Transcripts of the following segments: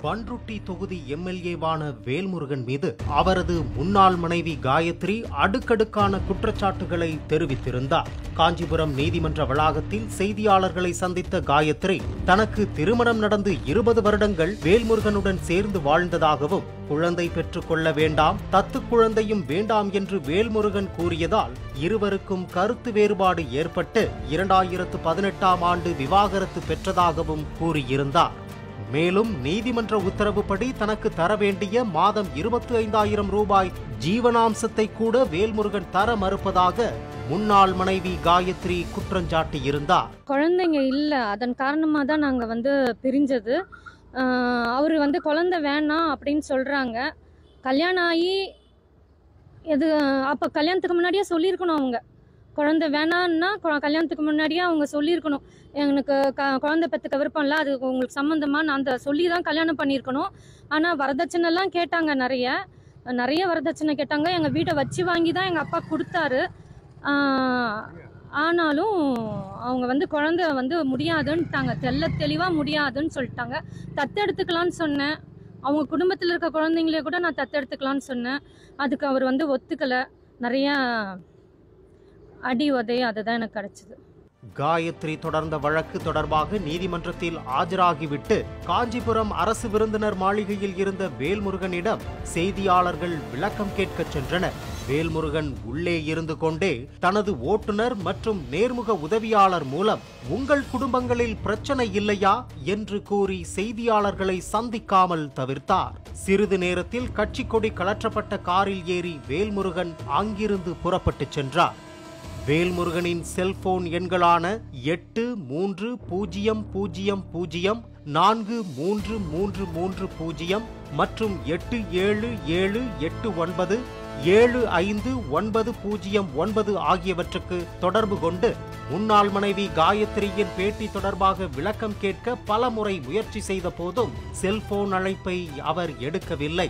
பன்ருட்டி தொகுதி எம்எல்ஏவான வேல்முருகன் மீது அவரது முன்னாள் மனைவி காயத்ரி அடுக்கடுக்கான குற்றச்சாட்டுகளை தெரிவித்திருந்தார் காஞ்சிபுரம் நீதிமன்ற வளாகத்தில் செய்தியாளர்களை சந்தித்த காயத்ரி தனக்கு திருமணம் நடந்து இருபது வருடங்கள் வேல்முருகனுடன் சேர்ந்து வாழ்ந்ததாகவும் குழந்தை பெற்றுக் கொள்ள வேண்டாம் தத்து குழந்தையும் வேண்டாம் என்று வேல்முருகன் கூறியதால் இருவருக்கும் கருத்து வேறுபாடு ஏற்பட்டு இரண்டாயிரத்து பதினெட்டாம் ஆண்டு விவாகரத்து பெற்றதாகவும் கூறியிருந்தார் மேலும் நீதிமன்ற உத்தரவுப்படி தனக்கு தர வேண்டிய மாதம் இருபத்தி ஐந்தாயிரம் ரூபாய் ஜீவனாம்சத்தை கூட வேல்முருகன் தர மறுப்பதாக முன்னாள் மனைவி காயத்ரி குற்றஞ்சாட்டியிருந்தார் குழந்தைங்க இல்லை அதன் காரணமாக தான் நாங்கள் வந்து பிரிஞ்சது அவர் வந்து குழந்தை வேணாம் அப்படின்னு சொல்கிறாங்க கல்யாணம் ஆகி இது அப்போ கல்யாணத்துக்கு முன்னாடியே சொல்லியிருக்கணும் அவங்க குழந்தை வேணான்னா கொ- கல்யாணத்துக்கு முன்னாடியே அவங்க சொல்லியிருக்கணும் எனக்கு க குழந்தை பெற்றுக்க விருப்பம் இல்லை அது உங்களுக்கு சம்மந்தமாக நான் அந்த சொல்லி தான் கல்யாணம் பண்ணியிருக்கணும் ஆனால் வரதட்சணைலாம் கேட்டாங்க நிறைய நிறைய வரதட்சணை கேட்டாங்க எங்கள் வீட்டை வச்சு வாங்கி தான் எங்கள் அப்பா கொடுத்தாரு ஆஹ், ஆனாலும் அவங்க வந்து குழந்தை வந்து முடியாதுன்ட்டாங்க தெள்ள தெளிவாக முடியாதுன்னு சொல்லிட்டாங்க தத்தெடுத்துக்கலான்னு சொன்னேன் அவங்க குடும்பத்தில் இருக்க குழந்தைங்களே கூட நான் தத்தெடுத்துக்கலான்னு சொன்னேன் அதுக்கு அவர் வந்து ஒத்துக்கலை நிறைய அடி உதை அதுதான் எனக்கு கிடச்சிது காயத்ரி தொடர்ந்த வழக்கு தொடர்பாக நீதிமன்றத்தில் ஆஜராகிவிட்டு காஞ்சிபுரம் அரசு விருந்தினர் மாளிகையில் இருந்த வேல்முருகனிடம் செய்தியாளர்கள் விளக்கம் கேட்கச் சென்றனர் வேல்முருகன் உள்ளே இருந்து கொண்டே தனது ஓட்டுநர் மற்றும் நேர்முக உதவியாளர் மூலம் உங்கள் குடும்பங்களில் பிரச்சனை இல்லையா என்று கூறி செய்தியாளர்களை சந்திக்காமல் தவிர்த்தார் சிறிது நேரத்தில் கட்சி கொடி கலற்றப்பட்ட காரில் ஏறி வேல்முருகன் அங்கிருந்து புறப்பட்டுச் சென்றார் வேல்முருகனின் செல்போன் எண்களான எட்டு மூன்று பூஜ்ஜியம் பூஜ்ஜியம் பூஜ்ஜியம் நான்கு மூன்று மூன்று மூன்று பூஜ்ஜியம் மற்றும் எட்டு ஏழு ஏழு எட்டு ஒன்பது ஏழு ஐந்து ஒன்பது பூஜ்ஜியம் ஒன்பது ஆகியவற்றுக்கு தொடர்பு கொண்டு முன்னாள் மனைவி காயத்ரியின் பேட்டி தொடர்பாக விளக்கம் கேட்க பல முறை முயற்சி செய்த போதும் செல்போன் அழைப்பை அவர் எடுக்கவில்லை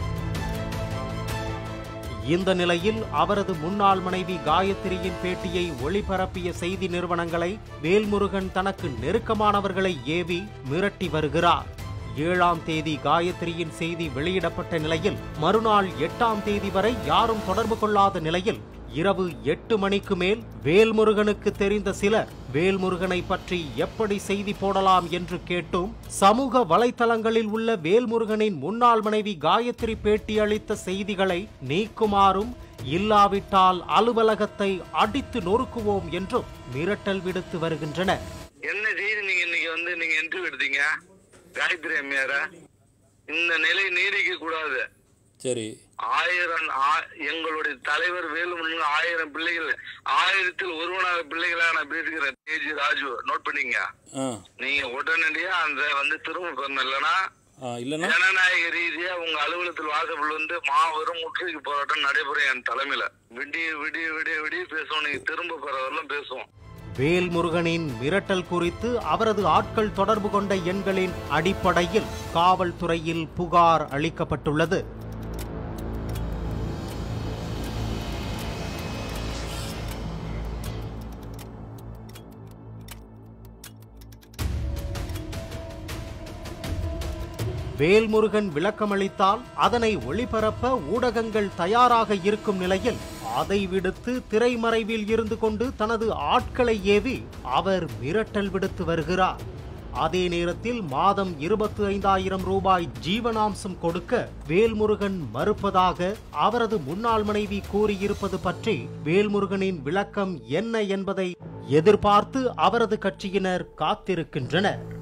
இந்த நிலையில் அவரது முன்னாள் மனைவி காயத்ரியின் பேட்டியை ஒளிபரப்பிய செய்தி நிறுவனங்களை வேல்முருகன் தனக்கு நெருக்கமானவர்களை ஏவி மிரட்டி வருகிறார் ஏழாம் தேதி காயத்ரியின் செய்தி வெளியிடப்பட்ட நிலையில் மறுநாள் எட்டாம் தேதி வரை யாரும் தொடர்பு கொள்ளாத நிலையில் இரவு எட்டு மணிக்கு மேல் வேல்முருகனுக்கு தெரிந்த சிலர் வேல்முருகனை பற்றி எப்படி செய்தி போடலாம் என்று கேட்டும் சமூக வலைத்தளங்களில் உள்ள வேல்முருகனின் முன்னாள் மனைவி காயத்ரி பேட்டி அளித்த செய்திகளை நீக்குமாறும் இல்லாவிட்டால் அலுவலகத்தை அடித்து நொறுக்குவோம் என்றும் மிரட்டல் விடுத்து வருகின்றனர் என்ன செய்தி நீங்க இன்னைக்கு வந்து நீங்க இன்டர்வியூ எடுத்தீங்க காயத்ரி அம்மையார இந்த நிலை நீடிக்க கூடாது சரி ஆயிரம் ஆ- எங்களுடைய தலைவர் வேலுமணி ஆயிரம் பிள்ளைகள் ஆயிரத்தில் ஒருவனாக பிள்ளைகளா நான் பேசுகிறேன் தேஜி ராஜு நோட் பண்ணீங்க ஆ நீங்க உடனடியா அந்த வந்து திரும்ப பெறணும் இல்லைன்னா ஆ இல்லைன்னா ஜனநாயக ரீதியா உங்க அலுவலகத்தில் வாசப்பல் வந்து மாபெரும் முற்றுகை போராட்டம் நடைபெறும் என் தலைமையில விடிய விடிய விடிய விடிய பேசுவோம் நீங்க திரும்ப பெறவரெல்லாம் பேசுவோம் வேல்முருகனின் மிரட்டல் குறித்து அவரது ஆட்கள் தொடர்பு கொண்ட எண்களின் அடிப்படையில் காவல்துறையில் புகார் அளிக்கப்பட்டுள்ளது வேல்முருகன் விளக்கமளித்தால் அதனை ஒளிபரப்ப ஊடகங்கள் தயாராக இருக்கும் நிலையில் அதை விடுத்து திரைமறைவில் இருந்து கொண்டு தனது ஆட்களை ஏவி அவர் மிரட்டல் விடுத்து வருகிறார் அதே நேரத்தில் மாதம் இருபத்தி ஐந்தாயிரம் ரூபாய் ஜீவனாம்சம் கொடுக்க வேல்முருகன் மறுப்பதாக அவரது முன்னாள் மனைவி கூறியிருப்பது பற்றி வேல்முருகனின் விளக்கம் என்ன என்பதை எதிர்பார்த்து அவரது கட்சியினர் காத்திருக்கின்றனர்